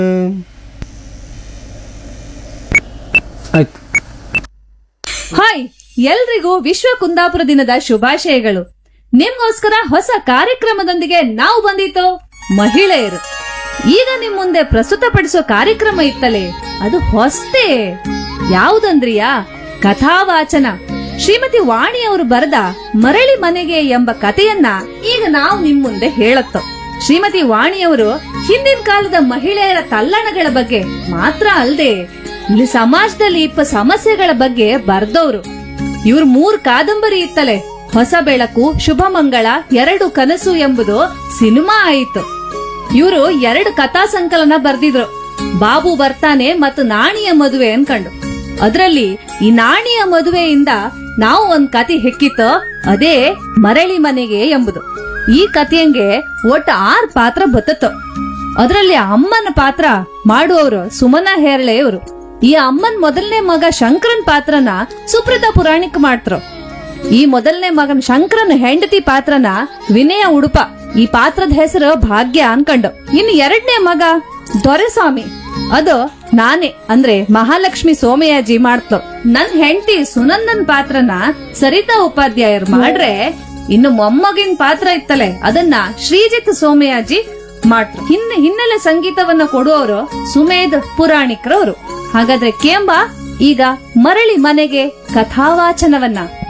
ಆಯ್ತು ಹಾಯ್ ಎಲ್ರಿಗೂ ವಿಶ್ವ ಕುಂದಾಪುರ ದಿನದ ಶುಭಾಶಯಗಳು ನಿಮ್ಗೋಸ್ಕರ ಹೊಸ ಕಾರ್ಯಕ್ರಮದೊಂದಿಗೆ ನಾವು ಬಂದಿತ್ತು ಮಹಿಳೆಯರು ಈಗ ನಿಮ್ ಮುಂದೆ ಪ್ರಸ್ತುತಪಡಿಸೋ ಕಾರ್ಯಕ್ರಮ ಇತ್ತಲೇ ಅದು ಹೊಸ್ತೇ ಯಾವುದಂದ್ರಿಯಾ ಕಥಾವಾಚನ ಶ್ರೀಮತಿ ವಾಣಿ ಅವರು ಬರೆದ ಮರಳಿ ಮನೆಗೆ ಎಂಬ ಕಥೆಯನ್ನ ಈಗ ನಾವು ನಿಮ್ ಮುಂದೆ ಹೇಳತ್ತೋ ಶ್ರೀಮತಿ ವಾಣಿಯವರು ಹಿಂದಿನ ಕಾಲದ ಮಹಿಳೆಯರ ತಲ್ಲಣಗಳ ಬಗ್ಗೆ ಮಾತ್ರ ಅಲ್ಲದೆ ಇಲ್ಲಿ ಸಮಾಜದಲ್ಲಿ ಇಪ್ಪ ಸಮಸ್ಯೆಗಳ ಬಗ್ಗೆ ಬರ್ದವ್ರು ಇವ್ರ ಮೂರ್ ಕಾದಂಬರಿ ಇತ್ತಲೆ ಹೊಸ ಬೆಳಕು ಶುಭ ಮಂಗಳ ಎರಡು ಕನಸು ಎಂಬುದು ಸಿನಿಮಾ ಆಯಿತು ಇವರು ಎರಡು ಕಥಾ ಸಂಕಲನ ಬರ್ದಿದ್ರು ಬಾಬು ಬರ್ತಾನೆ ಮತ್ತು ನಾಣಿಯ ಮದುವೆ ಅನ್ಕಂಡು ಅದ್ರಲ್ಲಿ ಈ ನಾಣಿಯ ಮದುವೆಯಿಂದ ನಾವು ಒಂದ್ ಕತೆ ಹೆಕ್ಕಿತ್ತು ಅದೇ ಮರಳಿ ಮನೆಗೆ ಎಂಬುದು ಈ ಕಥೆಯಂಗೆ ಒಟ್ಟು ಆರ್ ಪಾತ್ರ ಬತ್ತತ್ತು ಅದರಲ್ಲಿ ಅಮ್ಮನ ಪಾತ್ರ ಮಾಡುವವರು ಸುಮನ ಹೇರಳೆಯವರು ಈ ಅಮ್ಮನ್ ಮೊದಲನೇ ಮಗ ಶಂಕರನ್ ಪಾತ್ರನ ಸುಪ್ರತಾ ಪುರಾಣಿಕ್ ಮಾಡ್ತರು ಈ ಮೊದಲನೇ ಮಗನ್ ಶಂಕರನ್ ಹೆಂಡತಿ ಪಾತ್ರನ ವಿನಯ ಉಡುಪ ಈ ಪಾತ್ರದ ಹೆಸರು ಭಾಗ್ಯ ಅನ್ಕಂಡು ಇನ್ನು ಎರಡನೇ ಮಗ ದೊರೆಸ್ವಾಮಿ ಅದು ನಾನೇ ಅಂದ್ರೆ ಮಹಾಲಕ್ಷ್ಮಿ ಸೋಮಯಾಜಿ ಮಾಡ್ತು ನನ್ ಹೆಂಡತಿ ಸುನಂದನ್ ಪಾತ್ರನ ಸರಿತಾ ಉಪಾಧ್ಯಾಯರು ಮಾಡ್ರೆ ಇನ್ನು ಮೊಮ್ಮಗಿನ ಪಾತ್ರ ಇತ್ತಲೆ ಅದನ್ನ ಶ್ರೀಜಿತ್ ಸೋಮಯಾಜಿ ಮಾಡ್ರು ಹಿನ್ನೆ ಹಿನ್ನೆಲೆ ಸಂಗೀತವನ್ನ ಕೊಡುವವರು ಸುಮೇಧ್ ಪುರಾಣಿಕರವರು ಹಾಗಾದ್ರೆ ಕೇಂಬ ಈಗ ಮರಳಿ ಮನೆಗೆ ಕಥಾವಾಚನವನ್ನ